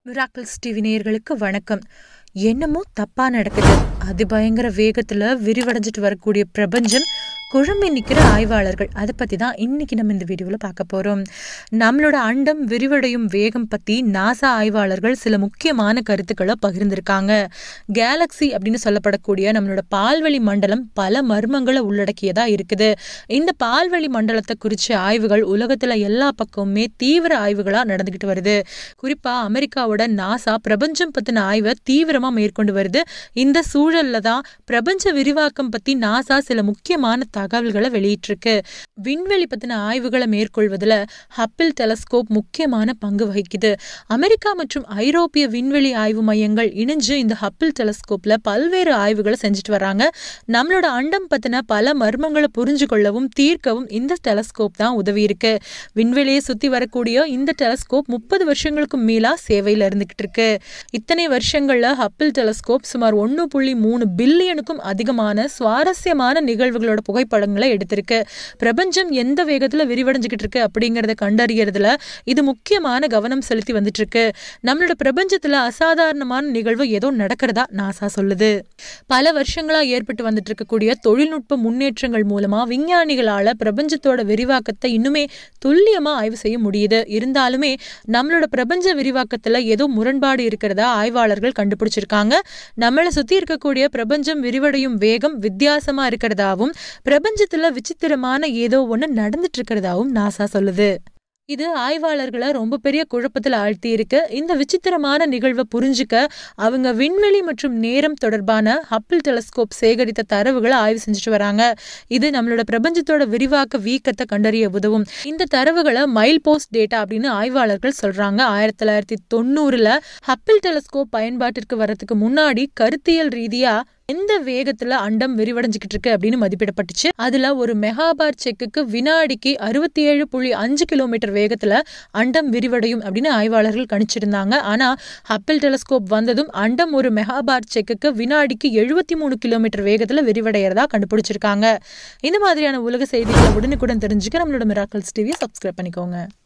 miracles TV நேயர்களுக்கு வணக்கம் என்னமோ தப்பா நடக்குது அதிபயங்கர வேகத்துல விரிவடைஞ்சிட்டு வரக்கூடிய பிரபஞ்சம் குழம்பி நிற்கிற ஆய்வாளர்கள் அதை பற்றி தான் இன்னைக்கு நம்ம இந்த வீடியோவில் பார்க்க போகிறோம் நம்மளோட அண்டம் விரிவடையும் வேகம் பற்றி நாசா ஆய்வாளர்கள் சில முக்கியமான கருத்துக்களை பகிர்ந்திருக்காங்க கேலக்ஸி அப்படின்னு சொல்லப்படக்கூடிய நம்மளோட பால்வெளி மண்டலம் பல மர்மங்களை உள்ளடக்கியதா இருக்குது இந்த பால்வெளி மண்டலத்தை குறித்த ஆய்வுகள் உலகத்தில் எல்லா பக்கமுமே தீவிர ஆய்வுகளாக நடந்துக்கிட்டு வருது குறிப்பாக அமெரிக்காவோட நாசா பிரபஞ்சம் பற்றின ஆய்வை தீவிரமாக மேற்கொண்டு வருது இந்த சூழல்ல தான் பிரபஞ்ச விரிவாக்கம் பற்றி நாசா சில முக்கியமான தகவல்களை வெளியிட்டிருக்கு விண்வெளி பற்றின ஆய்வுகளை மேற்கொள்வதில் ஹப்பிள் டெலஸ்கோப் முக்கியமான பங்கு வகிக்குது அமெரிக்கா மற்றும் ஐரோப்பிய விண்வெளி ஆய்வு மையங்கள் இணைஞ்சு இந்த ஹப்பிள் டெலஸ்கோப்ல பல்வேறு ஆய்வுகளை செஞ்சுட்டு வராங்க நம்மளோட அண்டம் பற்றின பல மர்மங்களை புரிஞ்சு கொள்ளவும் தீர்க்கவும் இந்த டெலஸ்கோப் தான் உதவி இருக்கு விண்வெளியை சுற்றி வரக்கூடிய இந்த டெலஸ்கோப் முப்பது வருஷங்களுக்கு மேலா சேவையில் இருந்துகிட்டு இருக்கு இத்தனை வருஷங்கள்ல ஹப்பிள் டெலஸ்கோப் சுமார் ஒன்று புள்ளி மூணு பில்லியனுக்கும் அதிகமான சுவாரஸ்யமான நிகழ்வுகளோட புகைப்படங்களை எடுத்திருக்கு பிரபஞ்சம் எந்த வேகத்துல விரிவடைஞ்சுக்கிட்டு இருக்கு அப்படிங்கறத கண்டறியறதுல இது முக்கியமான கவனம் செலுத்தி வந்துட்டு இருக்கு நம்மளோட பிரபஞ்சத்துல அசாதாரணமான நிகழ்வு ஏதோ நடக்கிறதா நாசா சொல்லுது பல வருஷங்களா ஏற்பட்டு வந்துட்டு இருக்கக்கூடிய தொழில்நுட்ப முன்னேற்றங்கள் மூலமா விஞ்ஞானிகளால பிரபஞ்சத்தோட விரிவாக்கத்தை இன்னுமே துல்லியமா ஆய்வு செய்ய முடியுது இருந்தாலுமே நம்மளோட பிரபஞ்ச விரிவாக்கத்துல ஏதோ முரண்பாடு இருக்கிறதா ஆய்வாளர்கள் கண்டுபிடிச்சிருக்காங்க நம்மளை சுத்தி இருக்கக்கூடிய பிரபஞ்சம் விரிவடையும் வேகம் வித்தியாசமா இருக்கிறதாவும் பிரபஞ்சத்துல விசித்திரமான ஏதோ ஒண்ணு நடந்துட்டு இருக்கிறதாவும் நாசா சொல்லுது இது ஆய்வாளர்களை ரொம்ப பெரிய குழப்பத்தில் ஆழ்த்தி இருக்கு இந்த விசித்திரமான நிகழ்வை புரிஞ்சுக்க அவங்க விண்வெளி மற்றும் நேரம் தொடர்பான ஹப்பிள் டெலஸ்கோப் சேகரித்த தரவுகளை ஆய்வு செஞ்சுட்டு வராங்க இது நம்மளோட பிரபஞ்சத்தோட விரிவாக்க வீக்கத்தை கண்டறிய உதவும் இந்த தரவுகளை மைல் போஸ்ட் டேட்டா அப்படின்னு ஆய்வாளர்கள் சொல்றாங்க ஆயிரத்தி தொள்ளாயிரத்தி தொண்ணூறுல ஹப்பிள் டெலஸ்கோப் பயன்பாட்டிற்கு வரதுக்கு முன்னாடி கருத்தியல் ரீதியா எந்த வேகத்துல அண்டம் விரிவடைஞ்சுக்கிட்டு இருக்கு அப்படின்னு மதிப்பிடப்பட்டுச்சு அதுல ஒரு மெகாபார் செக்குக்கு வினாடிக்கு அறுபத்தி ஏழு புள்ளி அஞ்சு கிலோமீட்டர் வேகத்துல அண்டம் விரிவடையும் அப்படின்னு ஆய்வாளர்கள் கணிச்சிருந்தாங்க ஆனா ஹப்பிள் டெலஸ்கோப் வந்ததும் அண்டம் ஒரு மெகாபார் செக்குக்கு வினாடிக்கு எழுபத்தி மூணு கிலோமீட்டர் வேகத்துல விரிவடைகிறதா கண்டுபிடிச்சிருக்காங்க இந்த மாதிரியான உலக செய்திகளை உடனுக்குடன் தெரிஞ்சுக்க நம்மளோட மிராக்கல்ஸ் டிவியை சப்ஸ்கிரைப் பண்ணிக்கோங்க